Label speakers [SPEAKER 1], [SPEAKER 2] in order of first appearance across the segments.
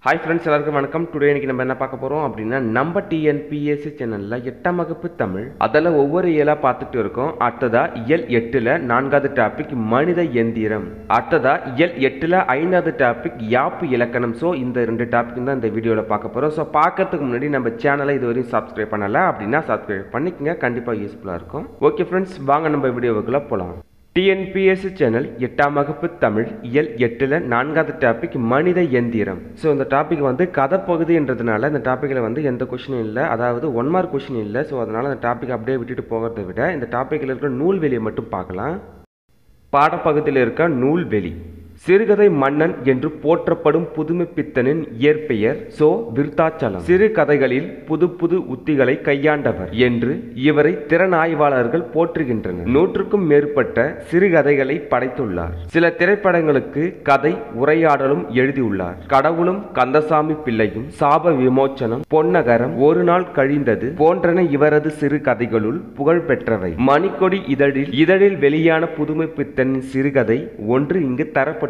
[SPEAKER 1] hi friends எல்லாருக்கும் வணக்கம் today இன்னைக்கு நம்ம என்ன பார்க்க போகிறோம் அப்படின்னா நம்ம டிஎன்பிஎஸ்சி சேனலில் எட்டாம் வகுப்பு தமிழ் அதில் ஒவ்வொரு இயலாக பார்த்துட்டு இருக்கோம் அடுத்ததா இயல் எட்டில் நான்காவது டாபிக் மனித எந்திரம் அடுத்ததா இயல் எட்டில் ஐந்தாவது டாபிக் யாப்பு இலக்கணம் ஸோ இந்த ரெண்டு டாபிக் தான் இந்த வீடியோவில் பார்க்க போகிறோம் ஸோ பார்க்கறதுக்கு முன்னாடி நம்ம சேனலை இதுவரையும் சப்ஸ்கிரைப் பண்ணலை அப்படின்னா சப்ஸ்கிரைப் பண்ணிக்கங்க கண்டிப்பாக யூஸ்ஃபுல்லாக இருக்கும் ஓகே ஃப்ரெண்ட்ஸ் வாங்க நம்ம வீடியோவுக்குள்ளே போகலாம் டிஎன்பிஎஸ்சி சேனல் எட்டாம் வகுப்பு தமிழ் இயல் எட்டில் நான்காவது டாபிக் மனித எந்திரம் ஸோ இந்த டாபிக் வந்து கதை பகுதின்றதுனால இந்த டாப்பிக்கில் வந்து எந்த கொஷினும் இல்லை அதாவது ஒன் மார்க் கொஷின் இல்லை ஸோ அதனால் அந்த டாபிக் அப்படியே விட்டுட்டு போகிறத விட இந்த டாப்பிக்கில் இருக்கிற நூல்வெளியை மட்டும் பார்க்கலாம் பாடப்பகுதியில் இருக்க நூல்வெளி சிறுகதை மன்னன் என்று போற்றப்படும் புதுமை பித்தனின் இயற்பெயர் சோ விருத்தாச்சலம் சிறு கதைகளில் புது புது உத்திகளை கையாண்டவர் என்று இவரை திறனாய்வாளர்கள் போற்றுகின்றனர் நூற்றுக்கும் மேற்பட்ட சிறுகதைகளை படைத்துள்ளார் சில திரைப்படங்களுக்கு கதை உரையாடலும் எழுதியுள்ளார் கடவுளும் கந்தசாமி பிள்ளையும் சாப விமோச்சனம் பொன்னகரம் ஒரு நாள் கழிந்தது போன்றன இவரது சிறு கதைகளுள் புகழ் பெற்றவை மணிக்கொடி இதழில் இதழில் வெளியான புதுமை பித்தனின் சிறுகதை ஒன்று இங்கு தரப்பட்டுள்ளது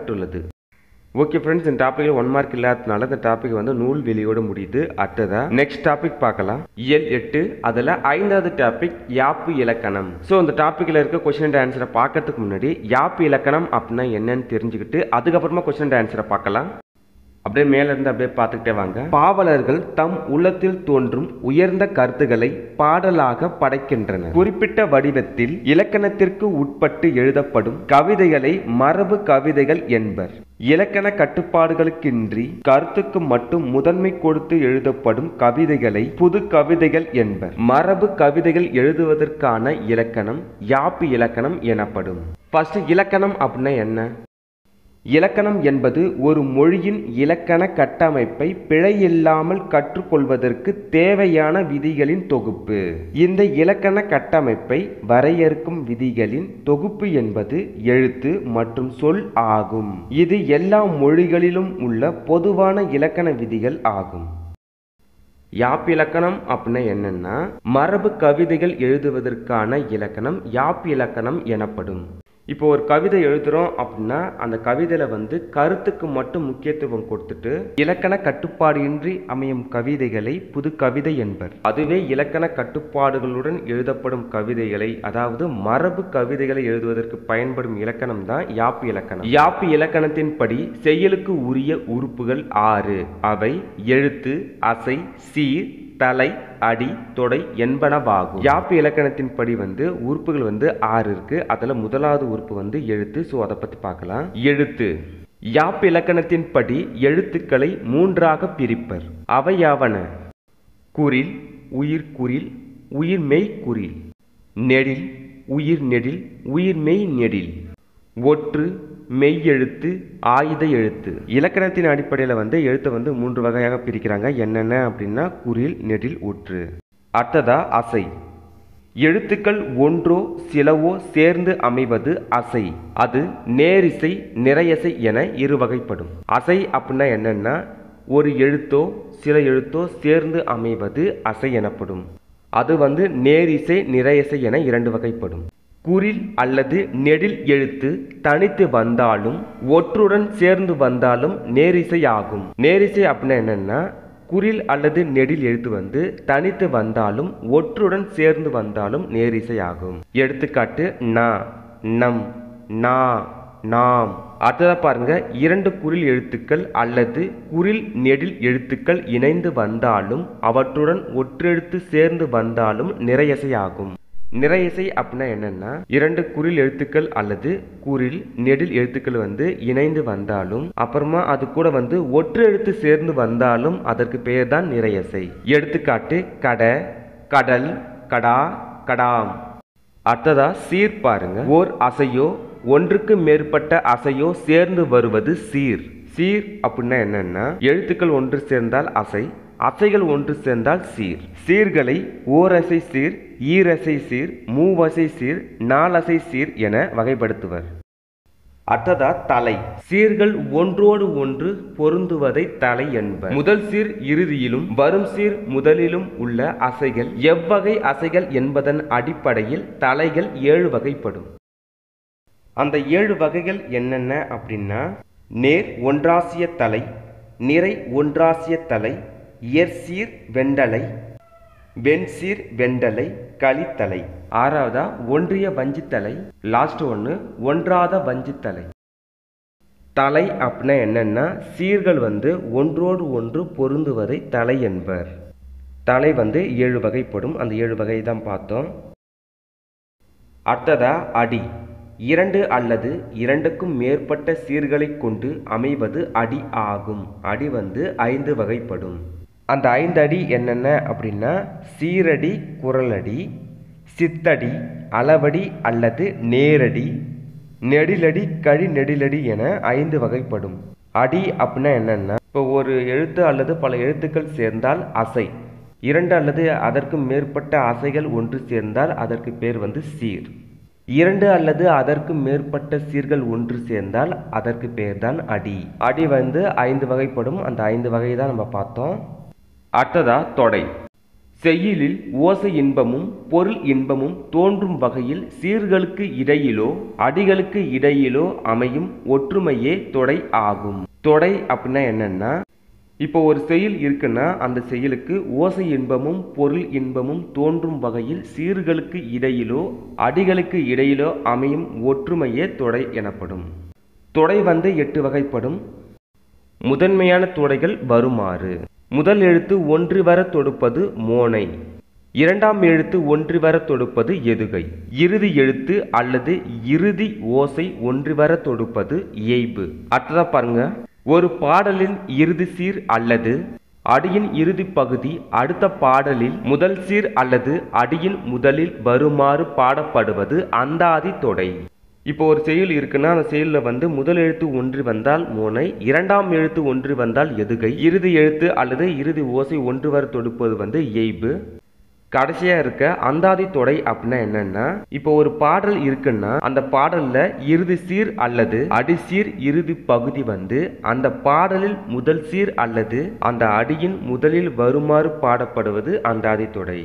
[SPEAKER 1] ஓகே ஃப்ரெண்ட்ஸ் இந்த டாபிக் ஒன் மார்க் இல்லாததுனால இந்த டாபிக் வந்து நூல் வெளியோட முடியுது அடுத்ததா நெக்ஸ்ட் டாபிக் பார்க்கலாம் இயல் எட்டு அதில் ஐந்தாவது டாபிக் யாப்பு இலக்கணம் ஸோ இந்த டாப்பிக்கில் இருக்க கொஸ்டின் அண்ட் ஆன்சரை பார்க்கறதுக்கு முன்னாடி யாப்பு இலக்கணம் அப்படின்னா என்னன்னு தெரிஞ்சுக்கிட்டு அதுக்கப்புறமா கொஸ்டின் அண்ட் ஆன்சரை பார்க்கலாம் அப்படியே மேல இருந்து அப்படியே பார்த்துக்கிட்டே வாங்க பாவலர்கள் தம் உள்ளத்தில் தோன்றும் உயர்ந்த கருத்துக்களை பாடலாக படைக்கின்றனர் குறிப்பிட்ட வடிவத்தில் இலக்கணத்திற்கு உட்பட்டு எழுதப்படும் கவிதைகளை மரபு கவிதைகள் என்பர் இலக்கண கட்டுப்பாடுகளுக்கின்றி கருத்துக்கு மட்டும் முதன்மை கொடுத்து எழுதப்படும் கவிதைகளை புது கவிதைகள் என்பர் மரபு கவிதைகள் எழுதுவதற்கான இலக்கணம் யாப்பு இலக்கணம் எனப்படும் ஃபர்ஸ்ட் இலக்கணம் அப்படின்னா என்ன இலக்கணம் என்பது ஒரு மொழியின் இலக்கண கட்டமைப்பை பிழையில்லாமல் கற்றுக்கொள்வதற்கு தேவையான விதிகளின் தொகுப்பு இந்த இலக்கண கட்டமைப்பை வரையறுக்கும் விதிகளின் தொகுப்பு என்பது எழுத்து மற்றும் சொல் ஆகும் இது எல்லா மொழிகளிலும் உள்ள பொதுவான இலக்கண விதிகள் ஆகும் யாப்பிலக்கணம் அப்படின்னா என்னன்னா மரபு கவிதைகள் எழுதுவதற்கான இலக்கணம் யாப்பிலக்கணம் எனப்படும் இப்போ ஒரு கவிதை எழுதுகிறோம் அப்படின்னா அந்த கவிதையில் வந்து கருத்துக்கு மட்டும் முக்கியத்துவம் கொடுத்துட்டு இலக்கண கட்டுப்பாடு இன்றி அமையும் கவிதைகளை புது கவிதை என்பர் அதுவே இலக்கண கட்டுப்பாடுகளுடன் எழுதப்படும் கவிதைகளை அதாவது மரபு கவிதைகளை எழுதுவதற்கு பயன்படும் இலக்கணம் தான் யாப்பு இலக்கணம் யாப்பு இலக்கணத்தின்படி செயலுக்கு உரிய உறுப்புகள் ஆறு அவை எழுத்து அசை சீர் தலை அடி தொடை என்பனவாகும் யாப்பு இலக்கணத்தின்படி வந்து உறுப்புகள் வந்து ஆறு இருக்கு அதுல முதலாவது உறுப்பு வந்து எழுத்து ஸோ அதை பத்தி பார்க்கலாம் எழுத்து யாப்பு இலக்கணத்தின்படி எழுத்துக்களை மூன்றாக பிரிப்பர் அவையாவன குறில் உயிர் குறில் உயிர் மெய் குறில் நெடில் உயிர் நெடில் உயிர் மெய் நெடில் ஒற்று மெய் எழுத்து ஆயுத எழுத்து இலக்கணத்தின் அடிப்படையில் வந்து எழுத்தை வந்து மூன்று வகையாக பிரிக்கிறாங்க என்னென்ன அப்படின்னா குறில் நெடில் ஒற்று அடுத்ததா அசை எழுத்துக்கள் ஒன்றோ சிலவோ சேர்ந்து அமைவது அசை அது நேரிசை நிறையசை என இரு வகைப்படும் அசை அப்படின்னா என்னன்னா ஒரு எழுத்தோ சில எழுத்தோ சேர்ந்து அமைவது அசை எனப்படும் அது வந்து நேரிசை நிறையசை என இரண்டு வகைப்படும் குறில் அல்லது நெடில் எழுத்து தனித்து வந்தாலும் ஒற்றுடன் சேர்ந்து வந்தாலும் நேரிசை ஆகும் நேரிசை அப்படின்னா என்னன்னா குறில் அல்லது நெடில் எழுத்து வந்து தனித்து வந்தாலும் ஒற்றுடன் சேர்ந்து வந்தாலும் நேரிசை ஆகும் எடுத்துக்காட்டு நா நம் நா நாம் அடுத்ததா பாருங்க இரண்டு குறில் எழுத்துக்கள் அல்லது குறில் நெடில் எழுத்துக்கள் இணைந்து வந்தாலும் அவற்றுடன் ஒற்றெழுத்து சேர்ந்து வந்தாலும் நிறையசை ஆகும் நிறையசை அப்படின்னா என்னன்னா இரண்டு குறில் எழுத்துக்கள் அல்லது குறில் நெடில் எழுத்துக்கள் வந்து இணைந்து வந்தாலும் அப்புறமா அது கூட வந்து ஒற்று எழுத்து சேர்ந்து வந்தாலும் அதற்கு பெயர் தான் நிறையசை எடுத்துக்காட்டு கட கடல் கடா கடாம் அடுத்ததா சீர் பாருங்க ஓர் அசையோ ஒன்றுக்கு மேற்பட்ட அசையோ சேர்ந்து வருவது சீர் சீர் அப்படின்னா என்னன்னா எழுத்துக்கள் ஒன்று சேர்ந்தால் அசை அசைகள் ஒன்று சேர்ந்தால் சீர் சீர்களை ஓரசை சீர் ஈரசை சீர் மூவசை சீர் நாலசை சீர் என வகைப்படுத்துவர் அடுத்ததா தலை சீர்கள் ஒன்றோடு ஒன்று பொருந்துவதை தலை என்பர் முதல் சீர் இறுதியிலும் வரும் சீர் முதலிலும் உள்ள அசைகள் எவ்வகை அசைகள் என்பதன் அடிப்படையில் தலைகள் ஏழு வகைப்படும் அந்த ஏழு வகைகள் என்னென்ன அப்படின்னா நேர் ஒன்றாசிய தலை நிறை ஒன்றாசிய தலை இயற்சீர் வெண்டலை வெண்சீர் வெண்டலை களித்தலை ஆறாவதா ஒன்றிய வஞ்சித்தலை லாஸ்ட் ஒன்று ஒன்றாத வஞ்சித்தலை தலை அப்படின்னா என்னன்னா சீர்கள் வந்து ஒன்றோடு ஒன்று பொருந்துவதை தலை என்பர் தலை வந்து ஏழு வகைப்படும் அந்த ஏழு வகை தான் பார்த்தோம் அடுத்ததா அடி இரண்டு அல்லது இரண்டுக்கும் மேற்பட்ட சீர்களைக் கொண்டு அமைவது அடி ஆகும் அடி வந்து ஐந்து வகைப்படும் அந்த ஐந்து அடி என்னென்ன அப்படின்னா சீரடி குரலடி சித்தடி அளவடி அல்லது நேரடி நெடிலடி கழி நெடிலடி என ஐந்து வகைப்படும் அடி அப்படின்னா என்னன்னா இப்போ ஒரு எழுத்து அல்லது பல எழுத்துக்கள் சேர்ந்தால் அசை இரண்டு அல்லது அதற்கு மேற்பட்ட அசைகள் ஒன்று சேர்ந்தால் அதற்கு பேர் வந்து சீர் இரண்டு அல்லது அதற்கு மேற்பட்ட சீர்கள் ஒன்று சேர்ந்தால் அதற்கு பேர் தான் அடி அடி வந்து ஐந்து வகைப்படும் அந்த ஐந்து வகை தான் நம்ம பார்த்தோம் அடுத்ததா தொடை செய்யுளில் ஓசை இன்பமும் பொருள் இன்பமும் தோன்றும் வகையில் சீர்களுக்கு இடையிலோ அடிகளுக்கு இடையிலோ அமையும் ஒற்றுமையே தொடை ஆகும் தொடை அப்படின்னா என்னன்னா இப்போ ஒரு செயல் இருக்குன்னா அந்த செயலுக்கு ஓசை இன்பமும் பொருள் இன்பமும் தோன்றும் வகையில் சீர்களுக்கு இடையிலோ அடிகளுக்கு இடையிலோ அமையும் ஒற்றுமையே தொடை எனப்படும் தொடை வந்து எட்டு வகைப்படும் முதன்மையான தொடைகள் வருமாறு முதல் எழுத்து ஒன்று வர தொடுப்பது மோனை இரண்டாம் எழுத்து ஒன்று வர தொடுப்பது எதுகை இறுதி எழுத்து அல்லது இறுதி ஓசை ஒன்று வர தொடுப்பது இயைபு அடுத்ததா பாருங்க ஒரு பாடலின் இறுதி சீர் அல்லது அடியின் இறுதி பகுதி அடுத்த பாடலில் முதல் சீர் அல்லது அடியின் முதலில் வருமாறு பாடப்படுவது அந்தாதி தொடை இப்போ ஒரு செயல் இருக்குன்னா அந்த செயலில் வந்து முதல் எழுத்து ஒன்று வந்தால் மோனை இரண்டாம் எழுத்து ஒன்று வந்தால் எதுகை இறுதி எழுத்து அல்லது இறுதி ஓசை ஒன்று வர தொடுப்பது வந்து இயைபு கடைசியா இருக்க அந்தாதி தொடை அப்படின்னா என்னன்னா இப்போ ஒரு பாடல் இருக்குன்னா அந்த பாடல்ல இறுதி சீர் அல்லது அடிசீர் இறுதி பகுதி வந்து அந்த பாடலில் முதல் சீர் அல்லது அந்த அடியின் முதலில் வருமாறு பாடப்படுவது அந்தாதி தொடை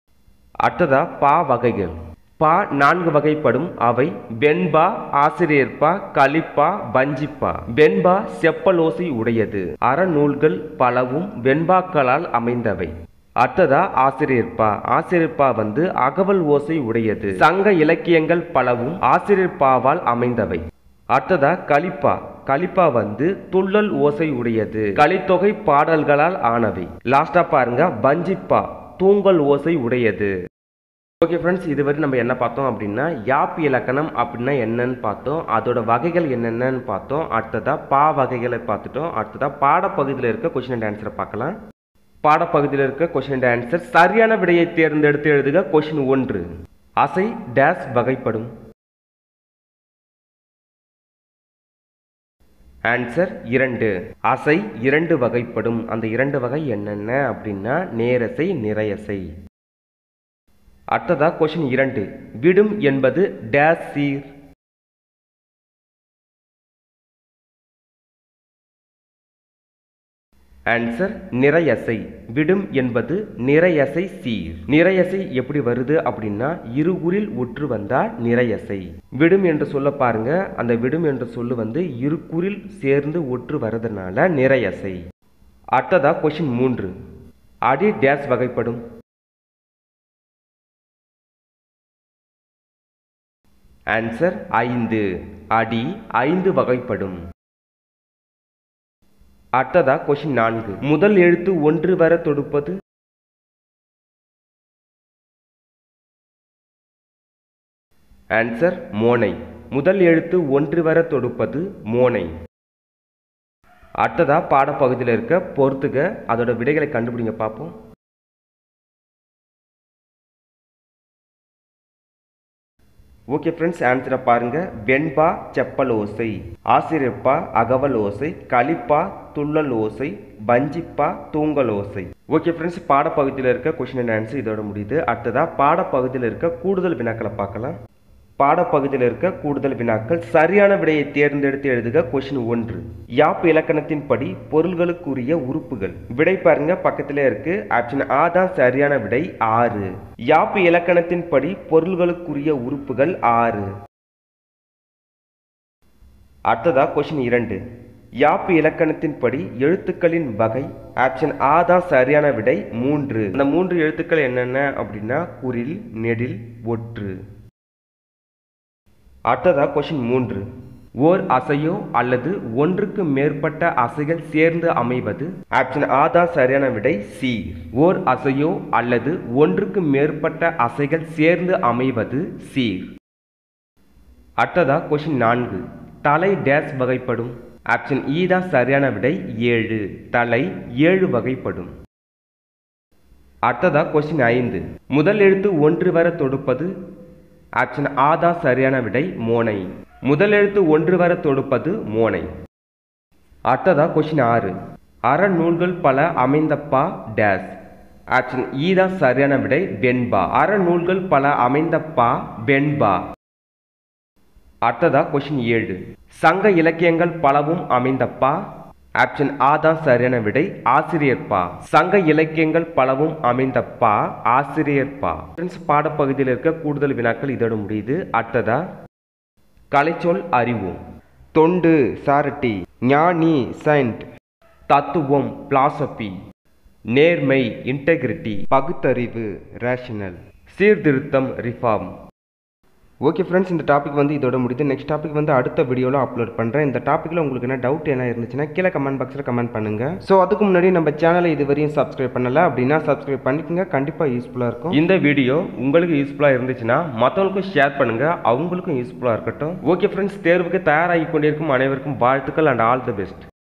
[SPEAKER 1] அடுத்ததா பா வகைகள் பா நான்கு வகைப்படும் அவை வெண்பா ஆசிரியர்பா கலிப்பா வஞ்சிப்பா வெண்பா செப்பலோசை உடையது அறநூல்கள் பலவும் வெண்பாக்களால் அமைந்தவை அடுத்ததா ஆசிரியர்பா ஆசிரியர்பா வந்து அகவல் ஓசை உடையது சங்க இலக்கியங்கள் பலவும் ஆசிரியர்பாவால் அமைந்தவை அடுத்ததா கலிப்பா கலிப்பா வந்து துள்ளல் ஓசை உடையது கலித்தொகை பாடல்களால் ஆனவை லாஸ்டா பாருங்க வஞ்சிப்பா தூங்கல் ஓசை உடையது ஓகே ஃப்ரெண்ட்ஸ் இதுவரை நம்ம என்ன பார்த்தோம் அப்படின்னா யாப் இலக்கணம் அப்படின்னா என்னன்னு பார்த்தோம் அதோட வகைகள் என்னென்னன்னு பார்த்தோம் அடுத்ததா பா வகைகளை பார்த்துட்டோம் அடுத்ததா பாடப்பகுதியில் இருக்க கொஸ்டின் அண்ட் ஆன்சரை பார்க்கலாம் பாடப்பகுதியில் இருக்க கொஸ்டின் அண்ட் ஆன்சர் சரியான விடையை தேர்ந்தெடுத்து எழுதுக கொஸ்டின் ஒன்று அசை டேஸ் வகைப்படும் ஆன்சர் இரண்டு அசை இரண்டு வகைப்படும் அந்த இரண்டு வகை என்னென்ன அப்படின்னா நேரசை நிறையசை அடுத்ததா கொஷின் இரண்டு விடும் என்பது டேஸ் சீர் ஆன்சர் நிறையசை விடும் என்பது நிறையசை சீர் நிறையசை எப்படி வருது அப்படின்னா இருகுறில் ஒற்று வந்தா நிறையசை விடும் என்று சொல்ல பாருங்க அந்த விடும் என்ற சொல்லு வந்து இருக்குறில் சேர்ந்து ஒற்று வரதுனால நிறையசை அடுத்ததா கொஷின் மூன்று அடி டேஸ் வகைப்படும் ஆன்சர் ஐந்து அடி ஐந்து வகைப்படும் அடுத்ததா கொஷின் நான்கு முதல் எழுத்து ஒன்று வர தொடுப்பது ஆன்சர் மோனை முதல் எழுத்து ஒன்று வர தொடுப்பது மோனை அடுத்ததா பாடப்பகுதியில் இருக்க பொறுத்துக அதோட விடைகளை கண்டுபிடிங்க பார்ப்போம் ஓகே ஃப்ரெண்ட்ஸ் ஆன்சரை பாருங்க வெண்பா செப்பல் ஓசை ஆசிரியப்பா அகவல் ஓசை களிப்பா துள்ளல் ஓசை வஞ்சிப்பா தூங்கல் ஓசை ஓகே ஃப்ரெண்ட்ஸ் பாடப்பகுதியில் இருக்க கொஷின் அண்ட் ஆன்சர் இதோட முடியுது அடுத்ததா பாடப்பகுதியில் இருக்க கூடுதல் வினாக்களை பார்க்கலாம் பாடப்பகுதியில் இருக்க கூடுதல் வினாக்கள் சரியான விடையை தேர்ந்தெடுத்து எழுதுக கொஷின் ஒன்று யாப் இலக்கணத்தின்படி பொருள்களுக்குரிய உறுப்புகள் விடை பாருங்க பக்கத்திலே இருக்கு ஆப்ஷன் ஆ தான் சரியான விடை ஆறு யாப் இலக்கணத்தின்படி பொருள்களுக்குரிய உறுப்புகள் ஆறு அடுத்ததா கொஷின் இரண்டு யாப்பு இலக்கணத்தின்படி எழுத்துக்களின் வகை ஆப்ஷன் ஆ தான் சரியான விடை மூன்று அந்த மூன்று எழுத்துக்கள் என்னென்ன அப்படின்னா குரில் நெடில் ஒற்று அடுத்ததா கொஷின் மூன்று ஓர் அசையோ அல்லது ஒன்றுக்கு மேற்பட்ட அசைகள் சேர்ந்து அமைவது ஆப்ஷன் ஆ தான் சரியான விடை சி ஓர் அசையோ அல்லது ஒன்றுக்கு மேற்பட்ட அசைகள் சேர்ந்து அமைவது சீர் அடுத்ததா கொஷின் நான்கு தலை டேஸ் வகைப்படும் ஆப்ஷன் இ தான் சரியான விடை ஏழு தலை ஏழு வகைப்படும் அடுத்ததா கொஸ்டின் ஐந்து முதல் எழுத்து ஒன்று வர தொடுப்பது ஆப்ஷன் ஆ தான் சரியான விடை மோனை முதல் எழுத்து ஒன்று வர தொடுப்பது மோனை அடுத்ததா கொஸ்டின் ஆறு அறநூல்கள் பல அமைந்தப்பா டேஸ் ஆப்ஷன் இ தான் சரியான விடை வெண்பா அறநூல்கள் பல அமைந்தப்பா வெண்பா அடுத்ததா கொஷின் ஏழு சங்க இலக்கியங்கள் பலவும் அமைந்தப்பா ஆப்ஷன் ஆ தான் சரியான விடை ஆசிரியர்பா சங்க இலக்கியங்கள் பலவும் அமைந்தப்பா ஆசிரியர்பா ஃப்ரெண்ட்ஸ் பாடப்பகுதியில் இருக்க கூடுதல் வினாக்கள் இதோட முடியுது அடுத்ததா கலைச்சொல் அறிவோம் தொண்டு சாரிட்டி ஞானி சைண்ட் தத்துவம் பிலாசபி நேர்மை இன்டெகிரிட்டி பகுத்தறிவு ரேஷனல் சீர்திருத்தம் ரிஃபார்ம் ஓகே ஃப்ரெண்ட்ஸ் இந்த டாபிக் வந்து இதோட முடியுது நெக்ஸ்ட் டாபிக் வந்து அடுத்த வீடியோவில் அப்லோட் பண்ணுறேன் இந்த டாப்பிக்கில் உங்களுக்கு என்ன டவுட் என்ன இருந்துச்சுன்னா கீழே கமெண்ட் பாக்ஸில் கமெண்ட் பண்ணுங்கள் ஸோ அதுக்கு முன்னாடி நம்ம சேனலை இது வரையும் சப்ஸ்கிரைப் பண்ணல அப்படின்னா சப்ஸ்கிரைப் பண்ணிக்கோங்க கண்டிப்பாக யூஸ்ஃபுல்லாக இருக்கும் இந்த வீடியோ உங்களுக்கு யூஸ்ஃபுல்லாக இருந்துச்சுன்னா மற்றவங்களுக்கும் ஷேர் பண்ணுங்கள் அவங்களுக்கும் யூஸ்ஃபுல்லாக இருக்கட்டும் ஓகே ஃப்ரெண்ட்ஸ் தேர்வுக்கு தயாராகி கொண்டிருக்கும் அனைவருக்கும் வாழ்த்துக்கள் அண்ட் ஆல் தி பெஸ்ட்